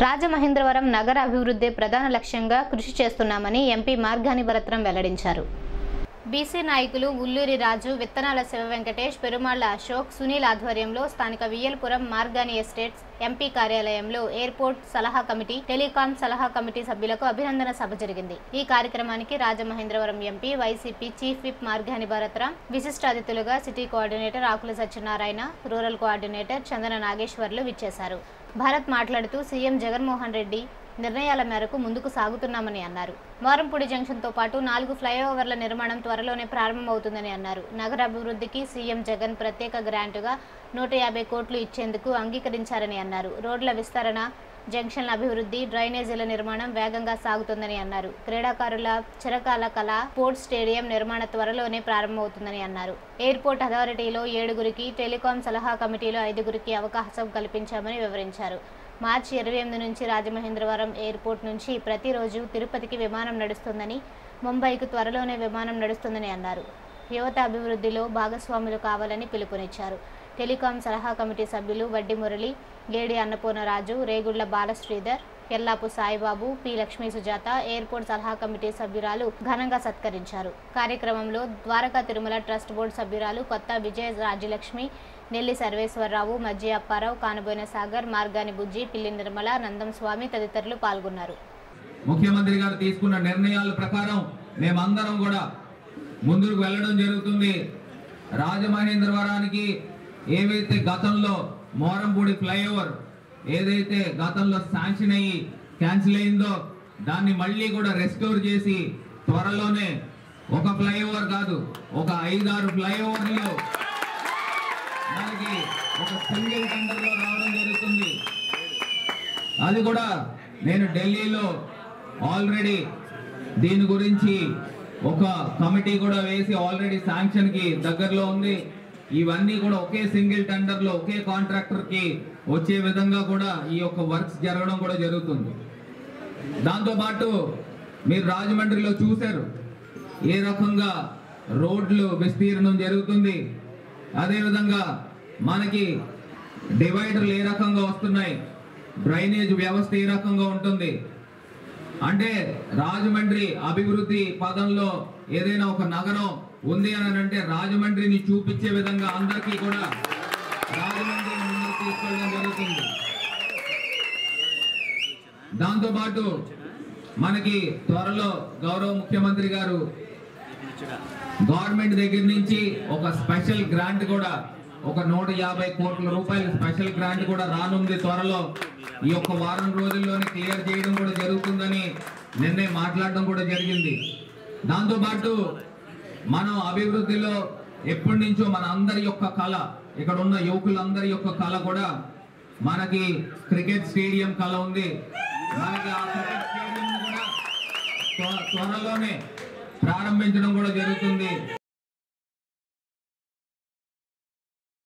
రాజమహేంద్రవరం నగర అభివృద్ధి ప్రధాన లక్ష్యంగా కృషి చేస్తున్నామని ఎంపీ మార్గాని భరత్రం వెల్లడించారు బీసీ నాయకులు ఉల్లూరి రాజు విత్తనాల శివ వెంకటేష్ పెరుమాళ్ల అశోక్ సునీల్ ఆధ్వర్యంలో స్థానిక వియ్యల్పురం మార్గాని ఎస్టేట్స్ ఎంపీ కార్యాలయంలో ఎయిర్పోర్ట్ సలహా కమిటీ టెలికాం సలహా కమిటీ సభ్యులకు అభినందన సభ జరిగింది ఈ కార్యక్రమానికి Rajamahendravaram MP YCP chief whip Margani Bharatram విశిష్ట అతిథులుగా city coordinator Akula Satyanarayana rural coordinator Chandana Nageswarlu విచ్చేశారు భారత్ మాట్లాడుతూ సీఎం జగన్మోహన్ రెడ్డి నిర్ణయాల మేరకు ముందుకు సాగుతున్నామని అన్నారు వారంపూడి జంక్షన్తో పాటు నాలుగు ఫ్లైఓవర్ల నిర్మాణం త్వరలోనే ప్రారంభమవుతుందని అన్నారు నగర అభివృద్ధికి సీఎం జగన్ ప్రత్యేక గ్రాంటుగా నూట యాభై కోట్లు ఇచ్చేందుకు అంగీకరించారని అన్నారు రోడ్ల విస్తరణ జంక్షన్ల అభివృద్ధి డ్రైనేజీల నిర్మాణం వేగంగా సాగుతుందని అన్నారు క్రీడాకారుల చిరకాల కళ స్పోర్ట్స్ స్టేడియం నిర్మాణ త్వరలోనే ప్రారంభమవుతుందని అన్నారు ఎయిర్పోర్ట్ అథారిటీలో ఏడుగురికి టెలికాం సలహా కమిటీలో ఐదుగురికి అవకాశం కల్పించామని వివరించారు మార్చి ఇరవై ఎనిమిది నుంచి రాజమహేంద్రవరం ఎయిర్పోర్ట్ నుంచి ప్రతిరోజు తిరుపతికి విమానం నడుస్తుందని ముంబైకు త్వరలోనే విమానం నడుస్తుందని అన్నారు యువత అభివృద్ధిలో భాగస్వాములు కావాలని పిలుపునిచ్చారు టెలికాం సలహా కమిటీ సభ్యులు వడ్డి మురళి గేడి అన్నపూర్ణరాజు రేగుళ్ల బాలశ్రీధర్ ఎల్లాపు సాయిబాబు పి లక్ష్మీ సుజాత ఎయిర్పోర్ట్ సలహా కమిటీ సభ్యురాలు ఘనంగా సత్కరించారు కార్యక్రమంలో ద్వారకా తిరుమల ట్రస్ట్ బోర్డు సభ్యురాలు కొత్త విజయ రాజ్యలక్ష్మి నెల్లి సర్వేశ్వరరావు మజ్జి అప్పారావు కానుబోయిన సాగర్ మార్గాని బుజ్జి పిల్లి నిర్మల నందం స్వామి తదితరులు పాల్గొన్నారు ముఖ్యమంత్రి గారు తీసుకున్న నిర్ణయాల ప్రకారం మేమందరం కూడా ముందుకు వెళ్ళడం జరుగుతుంది రాజమహేంద్రవరానికి ఏవైతే గతంలో మోరంపూడి ఫ్లైఓవర్ ఏదైతే గతంలో శాంక్షన్ అయ్యి క్యాన్సిల్ అయిందో దాన్ని మళ్ళీ కూడా రెస్టోర్ చేసి త్వరలోనే ఒక ఫ్లైఓవర్ కాదు ఒక ఐదారు ఫ్లైఓవర్లు మనకి ఒక సింగిల్ టెండర్లో రావడం జరుగుతుంది అది కూడా నేను ఢిల్లీలో ఆల్రెడీ దీని గురించి ఒక కమిటీ కూడా వేసి ఆల్రెడీ శాంక్షన్ కి దగ్గరలో ఉంది ఇవన్నీ కూడా ఒకే సింగిల్ టెండర్ లో ఒకే కాంట్రాక్టర్ కి వచ్చే విధంగా కూడా ఈ యొక్క వర్క్స్ జరగడం కూడా జరుగుతుంది దాంతో పాటు మీరు రాజమండ్రిలో చూశారు ఏ రకంగా రోడ్లు విస్తీర్ణం జరుగుతుంది అదేవిధంగా మనకి డివైడర్లు ఏ రకంగా వస్తున్నాయి డ్రైనేజ్ వ్యవస్థ ఏ రకంగా ఉంటుంది అంటే రాజమండ్రి అభివృద్ధి పదంలో ఏదైనా ఒక నగరం ఉంది అని అంటే రాజమండ్రిని చూపించే విధంగా అందరికీ కూడా రాజమండ్రిని ముందుకు తీసుకెళ్ళడం జరుగుతుంది దాంతో పాటు మనకి త్వరలో గౌరవ ముఖ్యమంత్రి గారు గవర్నమెంట్ దగ్గర నుంచి ఒక స్పెషల్ గ్రాంట్ కూడా ఒక నూట యాభై కోట్ల రూపాయల స్పెషల్ గ్రాంట్ కూడా రానుంది త్వరలో ఈ యొక్క వారం రోజుల్లోనే క్లియర్ చేయడం కూడా జరుగుతుందని నిన్నే మాట్లాడడం కూడా జరిగింది దాంతో పాటు మనం అభివృద్ధిలో ఎప్పటి నుంచో మన అందరి యొక్క కళ ఇక్కడ ఉన్న యువకులందరి యొక్క కళ కూడా మనకి క్రికెట్ స్టేడియం కళ ఉంది మనకి ఆ క్రికెట్ స్టేడియం కూడా త్వ- త్వరలోనే ప్రారంభించడం కూడా జరుగుతుంది